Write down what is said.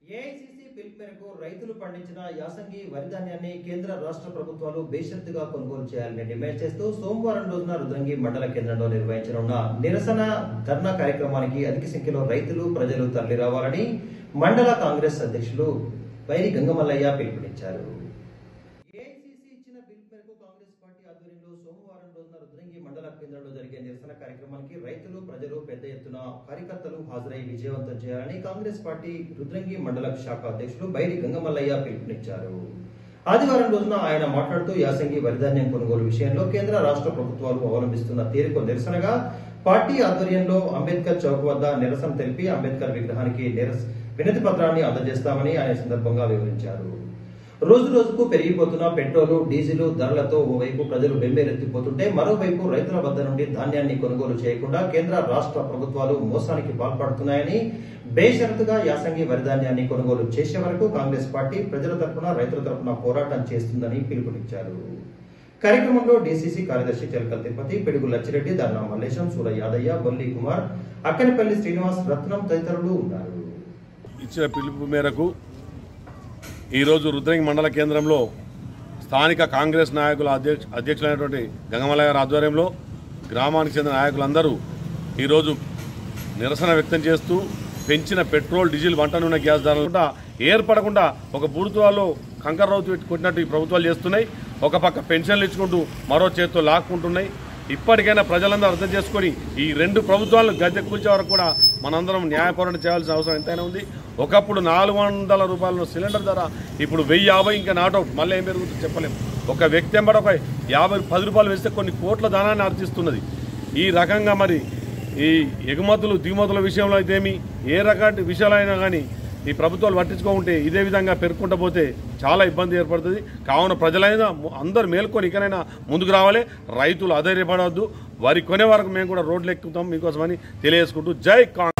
AICC పిలుపు మేరకు రైతులు పండించిన యాసంగి వరి ధాన్యాన్ని కేంద్ర రాష్ట్ర ప్రభుత్వాలు బేషరతుగా కొనుగోలు చేయాలని డిమాండ్ చేస్తూ సోమవారం రోజున రుద్రంగి మండల కేంద్రంలో నిర్వహించనున్న నిరసన ధర్నా కార్యక్రమానికి అధిక సంఖ్యలో రైతులు ప్రజలు తరలి రావాలని మండల కాంగ్రెస్ అధ్యక్షులు వైరి గంగమల్లయ్య పిలుపునిచ్చారు ఏఐసిసి ఇచ్చిన పిలుపు మేరకు కాంగ్రెస్ పార్టీ ఆధ్వర్యంలో సోమవారం రోజున రుద్రంగి మండల కేంద్రంలో జరిగే నిరసన కార్యక్రమానికి రైతులు ప్రజలు పెద్ద ఎత్తున కార్యకర్తలు హాజరై విజయవంతం చేయాలని కాంగ్రెస్ పార్టీ రుద్రంగి మండల శాఖ అధ్యక్షులు బైరి గంగమల్లయ్య పిలుపునిచ్చారు ఆదివారం రోజున ఆయన మాట్లాడుతూ యాసంగి వరిధాన్యం కొనుగోలు విషయంలో కేంద్ర రాష్ట్ర ప్రభుత్వాలు అవలంబిస్తున్న తీరుకు నిరసనగా పార్టీ ఆధ్వర్యంలో అంబేద్కర్ చౌక్ వద్ద నిరసన తెలిపి అంబేద్కర్ విగ్రహానికి నిరస వినతి పత్రాన్ని అందజేస్తామని ఆయన ఈ సందర్భంగా వివరించారు రోజు రోజుకు పెరిగిపోతున్న పెట్రోలు డీజిల్ ధరలతో ఓవైపు ప్రజలు బెంబేలెత్తిపోతుంటే మరోవైపు రైతుల వద్ద నుండి ధాన్యాన్ని కొనుగోలు చేయకుండా కేంద్ర రాష్ట్ర ప్రభుత్వాలు మోసానికి పాల్పడుతున్నాయని బేషరతుగా యాసంగి వరి ధాన్యాన్ని కొనుగోలు చేసే వరకు కాంగ్రెస్ పార్టీ ప్రజల తరపున రైతుల తరపున పోరాటం చేస్తుందని పిలుపునిచ్చారు కార్యక్రమంలో డీసీసీ కార్యదర్శి చెలకల్ తిరుపతి పిడుగు లచ్చిరెడ్డి ధర్నా మల్లేశం సూర యాదయ్య బొల్లి కుమార్ అక్కనపల్లి శ్రీనివాస్ రత్నం తదితరులు ఉన్నారు ఇచ్చిన పిలుపు మేరకు ఈరోజు రుద్రంగి మండల కేంద్రంలో స్థానిక కాంగ్రెస్ నాయకుల అధ్యక్ష అధ్యక్షులైనటువంటి గంగమలయ్య గారి ఆధ్వర్యంలో గ్రామానికి చెందిన నాయకులందరూ ఈరోజు నిరసన వ్యక్తం చేస్తూ పెంచిన పెట్రోల్ డీజిల్ వంట నూనె గ్యాస్ ధరలు కూడా ఏర్పడకుండా ఒక బూడుతువాలో కంకర రౌతు పెట్టి కొట్టినట్టు ఈ ప్రభుత్వాలు చేస్తున్నాయి ఒక పక్క పెన్షన్లు ఇచ్చుకుంటూ మరో చేత్తో లాక్కుంటున్నాయి ఇప్పటికైనా ప్రజలందరూ అర్థం చేసుకొని ఈ రెండు ప్రభుత్వాలను గద్దె కూల్చే వరకు కూడా మనందరం న్యాయపోరాటం చేయాల్సిన అవసరం ఎంతైనా ఉంది ఒకప్పుడు నాలుగు వందల రూపాయల సిలిండర్ ధర ఇప్పుడు వెయ్యి యాభై ఇంకా నాటో మళ్ళీ ఏం పెరుగుతుందో చెప్పలేం ఒక వ్యక్తి ఎంబడి ఒక యాభై పది రూపాయలు వేస్తే కొన్ని కోట్ల ధనాన్ని ఆర్జిస్తున్నది ఈ రకంగా మరి ఈ ఎగుమతులు దిగుమతుల విషయంలో అయితేమి ఏ రకాటి విషయాలైనా కానీ ఈ ప్రభుత్వాలు పట్టించుకోకుంటే ఇదే విధంగా పెరుక్కుంటూ పోతే చాలా ఇబ్బంది ఏర్పడుతుంది కావున ప్రజలైనా ము- అందరూ మేల్కొని ఇకనైనా ముందుకు రావాలి రైతులు అధైర్యపడవద్దు వరి కొనే వరకు మేము కూడా రోడ్లు ఎక్కుతాం మీకోసమని తెలియజేసుకుంటూ జై కాంగ్రెస్